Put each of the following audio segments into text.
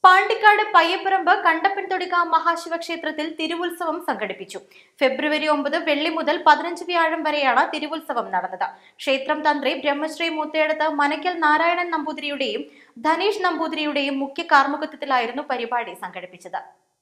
പാണ്ടിക്കാട് പയ്യപ്പറമ്പ് കണ്ടപ്പൻതൊടിക മഹാശിവക്ഷേത്രത്തിൽ തിരുവുത്സവം സംഘടിപ്പിച്ചു ഫെബ്രുവരി ഒമ്പത് വെള്ളി മുതൽ പതിനഞ്ച് വ്യാഴം വരെയാണ് തിരുവുത്സവം നടന്നത് ക്ഷേത്രം തന്ത്രി ബ്രഹ്മശ്രീ മൂത്തേടത്ത് മനക്കൽ നാരായണൻ നമ്പൂതിരിയുടെയും ധനീഷ് നമ്പൂതിരിയുടെയും മുഖ്യ കാർമ്മികത്വത്തിലായിരുന്നു പരിപാടി സംഘടിപ്പിച്ചത്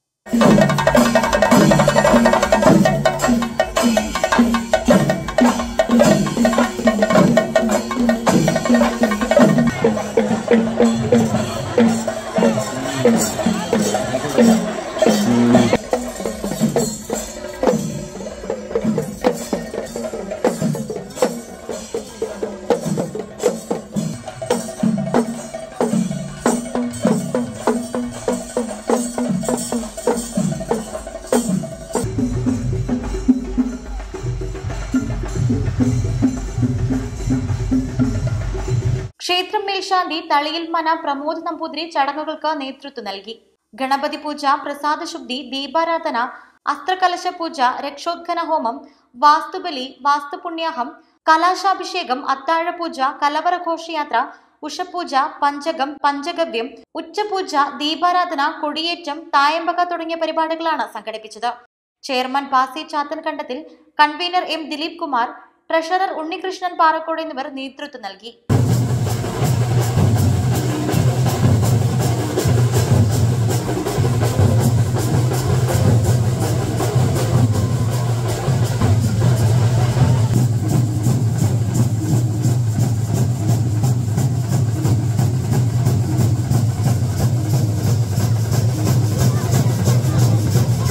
ക്ഷേത്രം മേൽശാന്തി തളിയിൽ മന പ്രമോദ് നമ്പൂതിരി ചടങ്ങുകൾക്ക് നേതൃത്വം നൽകി ഗണപതി പൂജ പ്രസാദശുദ്ധി ദീപാരാധന അസ്ത്രകലശ പൂജ രക്ഷോത്ഖന ഹോമം വാസ്തുബലി വാസ്തുപുണ്യാഹം കലാശാഭിഷേകം അത്താഴപൂജ കലവറ ഘോഷയാത്ര ഉഷപൂജ പഞ്ചകം പഞ്ചഗവ്യം ഉച്ചപൂജ ദീപാരാധന കൊടിയേറ്റം തായമ്പക തുടങ്ങിയ പരിപാടികളാണ് സംഘടിപ്പിച്ചത് chairman Pasi Chathankandathil convener M Dileep Kumar treasurer Unnikrishnan Parakkode എന്നിവർ നേതൃത്വം നൽകി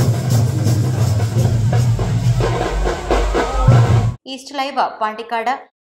ഈസ്റ്റ് ലൈവ് പാണ്ടിക്കാട്